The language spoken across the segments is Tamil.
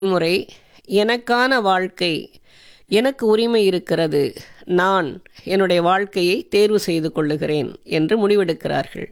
முறை எனக்கான வாழ்க்கை எனக்கு உரிமை இருக்கிறது நான் என்னுடைய வாழ்க்கையை தேர்வு செய்து கொள்ளுகிறேன் என்று முடிவெடுக்கிறார்கள்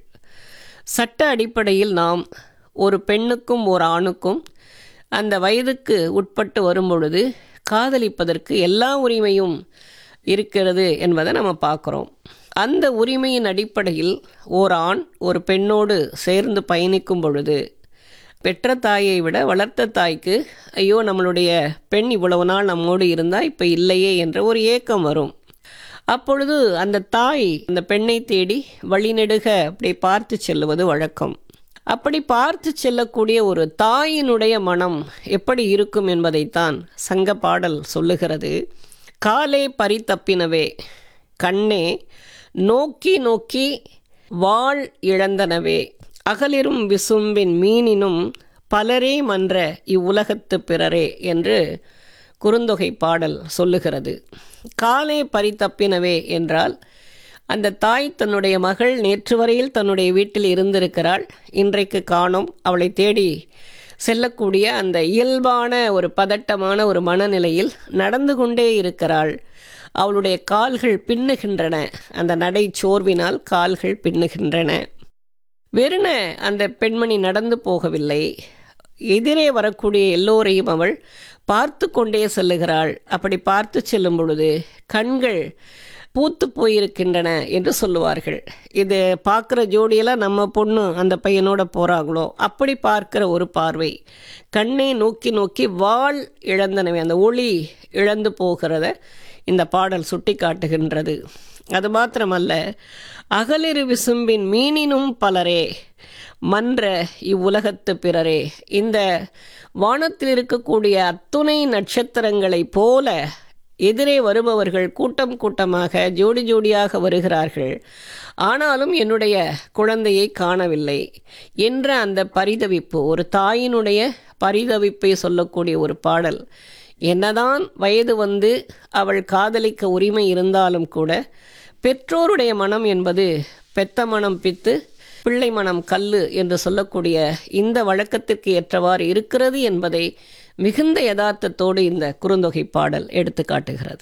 சட்ட அடிப்படையில் நாம் ஒரு பெண்ணுக்கும் ஒரு ஆணுக்கும் அந்த வயதுக்கு உட்பட்டு வரும்பொழுது காதலிப்பதற்கு எல்லா உரிமையும் இருக்கிறது என்பதை நம்ம பார்க்குறோம் அந்த உரிமையின் அடிப்படையில் ஓர் ஆண் ஒரு பெண்ணோடு சேர்ந்து பயணிக்கும் பொழுது பெற்ற தாயை விட வளர்த்த தாய்க்கு ஐயோ நம்மளுடைய பெண் இவ்வளவு நாள் நம்மோடு இருந்தால் இப்போ இல்லையே என்ற ஒரு ஏக்கம் வரும் அப்பொழுது அந்த தாய் அந்த பெண்ணை தேடி வழிநெடுக அப்படி பார்த்து செல்லுவது வழக்கம் அப்படி பார்த்து செல்லக்கூடிய ஒரு தாயினுடைய மனம் எப்படி இருக்கும் என்பதைத்தான் சங்க பாடல் சொல்லுகிறது காலே பறித்தப்பினவே கண்ணே நோக்கி நோக்கி வாழ் இழந்தனவே அகலிரும் விசும்பின் மீனினும் பலரே மன்ற இவ்வுலகத்து பிறரே என்று குறுந்தொகை பாடல் சொல்லுகிறது காலே பறித்தப்பினவே என்றால் அந்த தாய் தன்னுடைய மகள் நேற்று வரையில் தன்னுடைய வீட்டில் இருந்திருக்கிறாள் இன்றைக்கு காணோம் அவளை தேடி செல்லக்கூடிய அந்த இயல்பான ஒரு பதட்டமான ஒரு மனநிலையில் நடந்து கொண்டே இருக்கிறாள் அவளுடைய கால்கள் பின்னுகின்றன அந்த நடை சோர்வினால் கால்கள் பின்னுகின்றன வெறுன அந்த பெண்மணி நடந்து போகவில்லை எதிரே வரக்கூடிய எல்லோரையும் அவள் பார்த்து கொண்டே செல்லுகிறாள் அப்படி பார்த்து செல்லும் பொழுது கண்கள் பூத்து போயிருக்கின்றன என்று சொல்லுவார்கள் இது பார்க்குற ஜோடியெல்லாம் நம்ம பொண்ணு அந்த பையனோட போகிறாங்களோ அப்படி பார்க்கிற ஒரு பார்வை கண்ணை நோக்கி நோக்கி வாழ் இழந்தனவே அந்த ஒளி இழந்து போகிறத இந்த பாடல் சுட்டி காட்டுகின்றது அது மாத்திரமல்ல அகலிரு விசும்பின் மீனினும் பலரே மன்ற இவ்வுலகத்து பிறரே இந்த வானத்தில் இருக்கக்கூடிய அத்துணை நட்சத்திரங்களைப் போல எதிரே வருபவர்கள் கூட்டம் கூட்டமாக ஜோடி ஜோடியாக வருகிறார்கள் ஆனாலும் என்னுடைய குழந்தையை காணவில்லை என்ற அந்த பரிதவிப்பு ஒரு தாயினுடைய பரிதவிப்பை சொல்லக்கூடிய ஒரு பாடல் என்னதான் வயது வந்து அவள் காதலிக்க உரிமை இருந்தாலும் கூட பெற்றோருடைய மனம் என்பது பெத்த மனம் பித்து பிள்ளை மனம் கல்லு என்று சொல்லக்கூடிய இந்த வழக்கத்திற்கு ஏற்றவாறு இருக்கிறது என்பதை மிகுந்த யதார்த்தத்தோடு இந்த குறுந்தொகை பாடல் எடுத்து காட்டுகிறது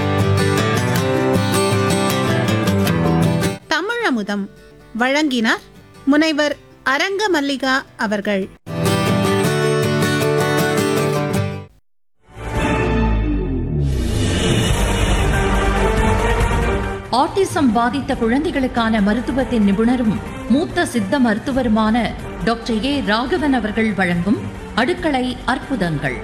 தமிழமுதம் வழங்கினார் முனைவர் அரங்க மல்லிகா அவர்கள் ஆட்டிசம் பாதித்த குழந்தைகளுக்கான மருத்துவத்தின் நிபுணரும் மூத்த சித்த மருத்துவருமான டாக்டர் ஏ ராகவன் அவர்கள் வழங்கும் அடுக்களை அற்புதங்கள்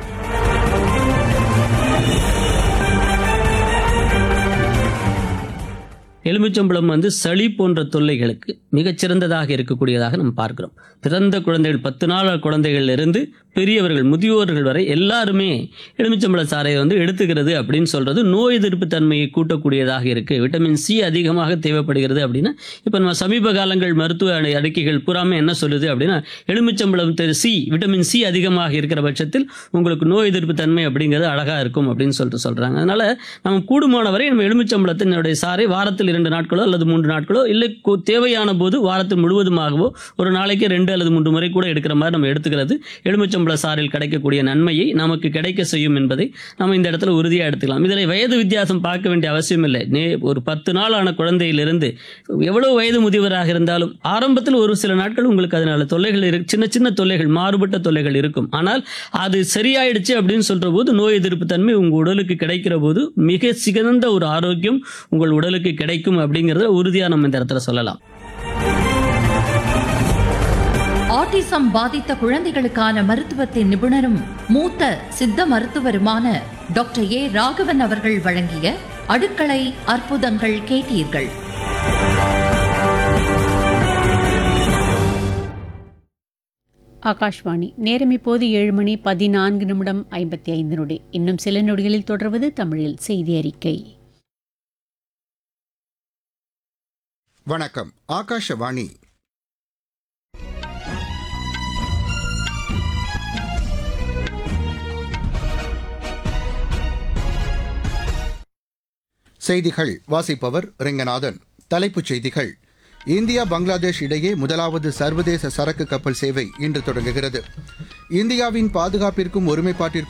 எலுமிச்சம்பழம் வந்து சளி போன்ற தொல்லைகளுக்கு மிகச்சிறந்ததாக இருக்கக்கூடியதாக நம்ம பார்க்கிறோம் பிறந்த குழந்தைகள் பத்து நாள் குழந்தைகளிலிருந்து பெரியவர்கள் முதியோர்கள் வரை எல்லாருமே எலுமிச்சம்பழ சாறை வந்து எடுத்துக்கிறது அப்படின்னு சொல்றது நோய் எதிர்ப்பு தன்மையை கூட்டக்கூடியதாக இருக்கு விட்டமின் சி அதிகமாக தேவைப்படுகிறது அப்படின்னா இப்போ நம்ம சமீப காலங்கள் மருத்துவ அறிக்கைகள் பூராமே என்ன சொல்லுது அப்படின்னா எலுமிச்சம்பழம் சி விட்டமின் சி அதிகமாக இருக்கிற பட்சத்தில் உங்களுக்கு நோய் எதிர்ப்பு தன்மை அப்படிங்கிறது அழகா இருக்கும் அப்படின்னு சொல்லிட்டு சொல்றாங்க அதனால நம்ம கூடுமான வரை நம்ம எலுமிச்சம்பழத்தினுடைய சாறை வாரத்தில் இரண்டு நாட்களோ அல்லது மூன்று நாட்களோ இல்லை கு- தேவையான போது வாரத்தில் முழுவதுமாகவோ ஒரு நாளைக்கு ரெண்டு அல்லது மூன்று முறை கூட எடுக்கிற மாதிரி நம்ம எடுத்துக்கிறது எலுமிச்சம்பழ சாறில் கிடைக்கக்கூடிய நன்மையை நமக்கு கிடைக்க செய்யும் என்பதை நம்ம இந்த இடத்துல உறுதியாக எடுத்துக்கலாம் இதில் வயது வித்தியாசம் பார்க்க வேண்டிய அவசியம் இல்லை நே ஒரு பத்து நாளான குழந்தையிலிருந்து எவ்வளவு வயது முதியவராக இருந்தாலும் ஆரம்பத்தில் ஒரு சில நாட்கள் உங்களுக்கு அதனால தொல்லைகள் இரு சின்ன சின்ன தொல்லைகள் மாறுபட்ட தொல்லைகள் இருக்கும் ஆனால் அது சரியாயிடுச்சு அப்படின்னு சொல்ற போது நோய் எதிர்ப்பு தன்மை உங்க உடலுக்கு கிடைக்கிற போது மிக சிறந்த ஒரு ஆரோக்கியம் உங்கள் உடலுக்கு கிடைக்கும் அப்படிங்கறத உறுதியா நம்ம இந்த இடத்துல சொல்லலாம் ஆட்டிசம் பாதித்த குழந்தைகளுக்கான மருத்துவத்தின் நிபுணரும் மூத்த சித்த மருத்துவருமான டாக்டர் ஏ ராகவன் அவர்கள் வழங்கிய அடுக்களை அற்புதங்கள் கேட்டீர்கள் ஆகாஷ்வாணி நேரம் இப்போது ஏழு மணி பதினான்கு நிமிடம் ஐம்பத்தி ஐந்து நொடி இன்னும் சில நொடிகளில் தொடர்வது தமிழில் செய்தி அறிக்கை வணக்கம் ஆகாஷவாணி செய்திகள் வாசிப்பவர் ரெங்கநாதன் தலைப்புச் செய்திகள் இந்தியா பங்களாதேஷ் இடையே முதலாவது சர்வதேச சரக்கு கப்பல் சேவை இன்று தொடங்குகிறது இந்தியாவின் பாதுகாப்பிற்கும் ஒருமைப்பாட்டிற்கும்